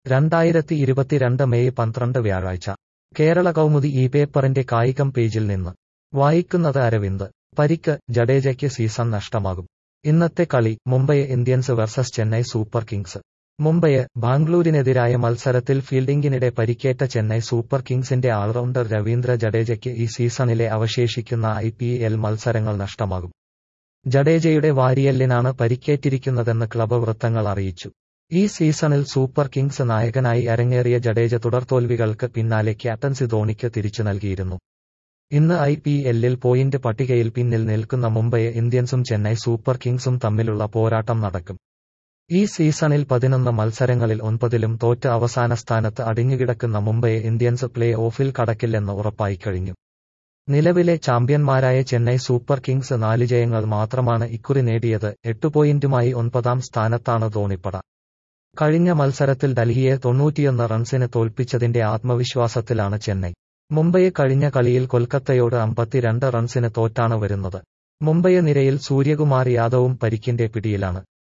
രണ്ടായിരത്തി ഇരുപത്തിരണ്ട് മെയ് പന്ത്രണ്ട് വ്യാഴാഴ്ച കേരള കൗമുദി ഈ പേപ്പറിന്റെ കായികം പേജിൽ നിന്ന് വായിക്കുന്നത് അരവിന്ദ് പരിക്ക് ജഡേജയ്ക്ക് സീസൺ നഷ്ടമാകും ഇന്നത്തെ കളി Mumbai Indians versus Chennai super kings Mumbai ബാംഗ്ലൂരിനെതിരായ മത്സരത്തിൽ ഫീൽഡിംഗിനിടെ പരിക്കേറ്റ ചെന്നൈ സൂപ്പർ കിങ്സിന്റെ ഓൾറൗണ്ടർ രവീന്ദ്ര ജഡേജയ്ക്ക് ഈ സീസണിലെ അവശേഷിക്കുന്ന ഐ പി എൽ മത്സരങ്ങൾ നഷ്ടമാകും ജഡേജയുടെ വാരിയല്ലിനാണ് പരിക്കേറ്റിരിക്കുന്നതെന്ന് ക്ലബ് വൃത്തങ്ങൾ അറിയിച്ചു ഈ സീസണിൽ സൂപ്പർ കിങ്സ് നായകനായി അരങ്ങേറിയ ജഡേജ തുടർതോൽവികൾക്ക് പിന്നാലെ ക്യാപ്റ്റൻസി ധോണിക്ക് തിരിച്ചു നൽകിയിരുന്നു ഇന്ന് ഐ പി എല്ലിൽ പോയിന്റ് പട്ടികയിൽ പിന്നിൽ നിൽക്കുന്ന മുംബൈ ഇന്ത്യൻസും ചെന്നൈ സൂപ്പർ കിങ്സും തമ്മിലുള്ള പോരാട്ടം നടക്കും ഈ സീസണിൽ പതിനൊന്ന് മത്സരങ്ങളിൽ ഒൻപതിലും തോറ്റ് അവസാന സ്ഥാനത്ത് അടിഞ്ഞുകിടക്കുന്ന മുംബൈ ഇന്ത്യൻസ് പ്ലേ ഓഫിൽ കടക്കില്ലെന്ന് ഉറപ്പായിക്കഴിഞ്ഞു നിലവിലെ ചാമ്പ്യന്മാരായ ചെന്നൈ സൂപ്പർ കിങ്സ് നാല് ജയങ്ങൾ മാത്രമാണ് ഇക്കുറി നേടിയത് എട്ട് പോയിന്റുമായി ഒൻപതാം സ്ഥാനത്താണ് ധോണിപ്പട കഴിഞ്ഞ മത്സരത്തിൽ ഡൽഹിയെ തൊണ്ണൂറ്റിയൊന്ന് റൺസിന് തോൽപ്പിച്ചതിന്റെ ആത്മവിശ്വാസത്തിലാണ് ചെന്നൈ മുംബൈ കഴിഞ്ഞ കളിയിൽ കൊൽക്കത്തയോട് അമ്പത്തിരണ്ട് റൺസിന് തോറ്റാണ് വരുന്നത് മുംബൈ നിരയിൽ സൂര്യകുമാർ യാദവും പരിക്കിന്റെ പിടിയിലാണ്